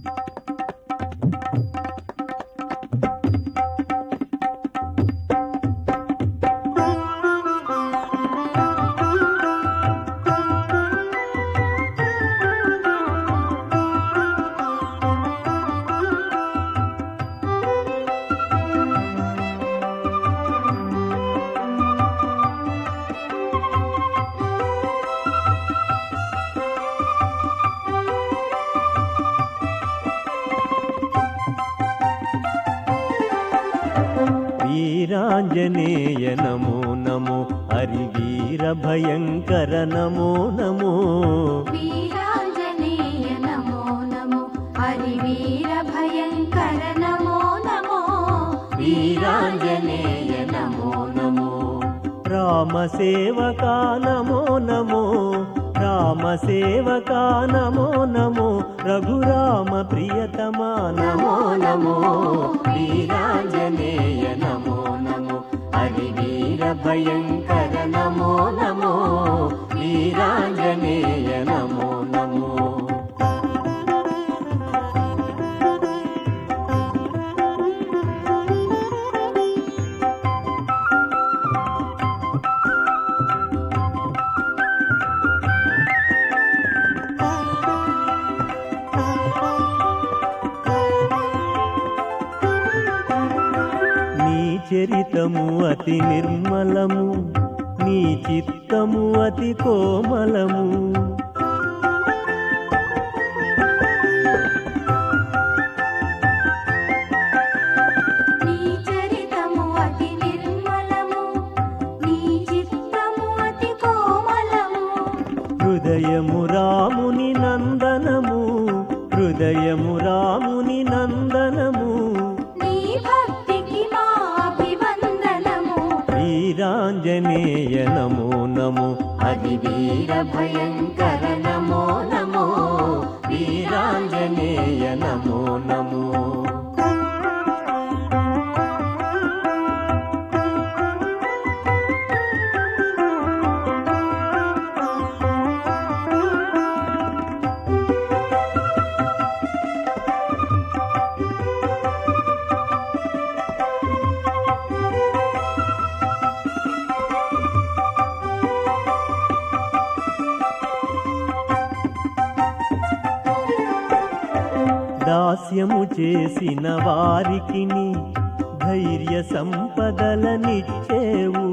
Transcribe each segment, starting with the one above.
వీరాంజనేయ నమో నమో హరి వీర భయంకర నమో నమో వీరాంజనేయ నమో నమో హరి వీర భయంకర నమో నమో వీరాంజనేయ నమో నమో రామ సేవకా నమో నమో రామ సేవకా నమో నమో రఘురామ ప్రియతమా నమో నమో వీరాంజనేయ నమో నమో హరి వీర భయంకర నమో నమో వీరాంజనేయ నమో నమో నీ చరితము అతి నిర్మలము నీ చిత్తము అతి కోమలము నీ చరితము అతి నిర్మలము నీ చిత్తము అతి కోమలము హృదయము రాముని నందనము హృదయము రాముని నందనము నీ భక్తికి మా అభివందనము వీరాంజనేయ నమో నమో హరి వీర భయంకర నమో నమో వీరాంజనేయ నమో నమో దాస్యము చేసిన వారికి ధైర్య సంపదలనిచ్చేవు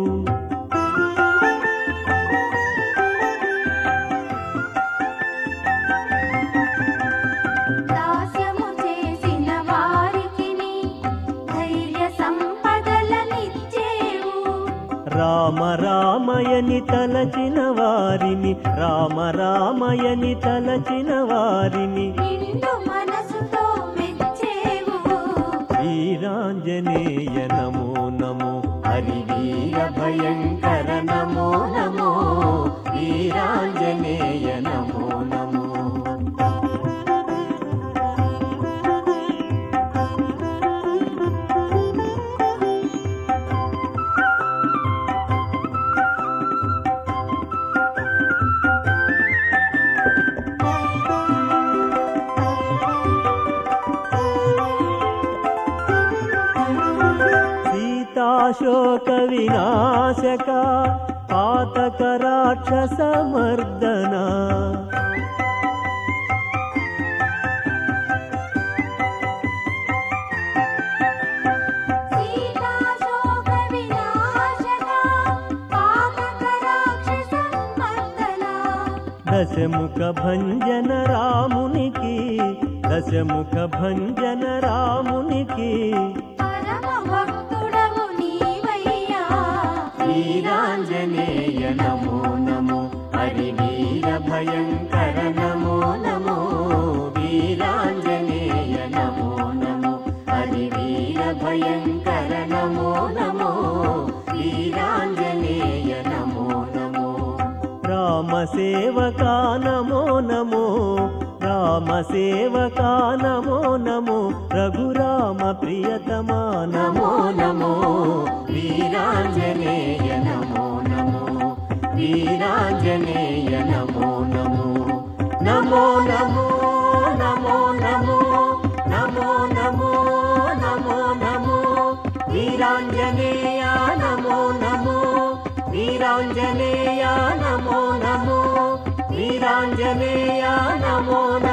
దాస్యము చేసిన వారికి ధైర్య సంపదలనిచ్చేవు రామ రామయని తలచిన వారిని రామ రామయని తలచిన వారిని నిండు మనసుతో మెచ్చేవు వీరాంజనేయ నమో నమో హరి వీర భయంకర నమో నమో వీరాంజనేయ నమో నమో సీతాశోక వినాశక పాతక రాక్షస మర్దన సీతాశోక వినాశక పాతక రాక్షస మర్దన దశముఖ భంజన రామునికి దశముఖ భంజన రామునికి పరమ భక్తుడవు నీవయ్యా వీరాంజనేయ నమో నమో హరి వీర భయంకర నమో నమో వీరాంజనేయ నమో నమో హరి వీర భయంకర నమో నమో వీరాంజనేయ నమో నమో రామ సేవకా నమో నమో రామ సేవకా నమో నమో రఘురామ ప్రియతమా నమో నమో వీరాంజనేయ నమో నమో వీరాంజనేయ నమో నమో నమో నమో నమో నమో వీరాంజనేయ నమో నమో వీరాంజనేయ నమో నమో వీరాంజనేయ నమో నమో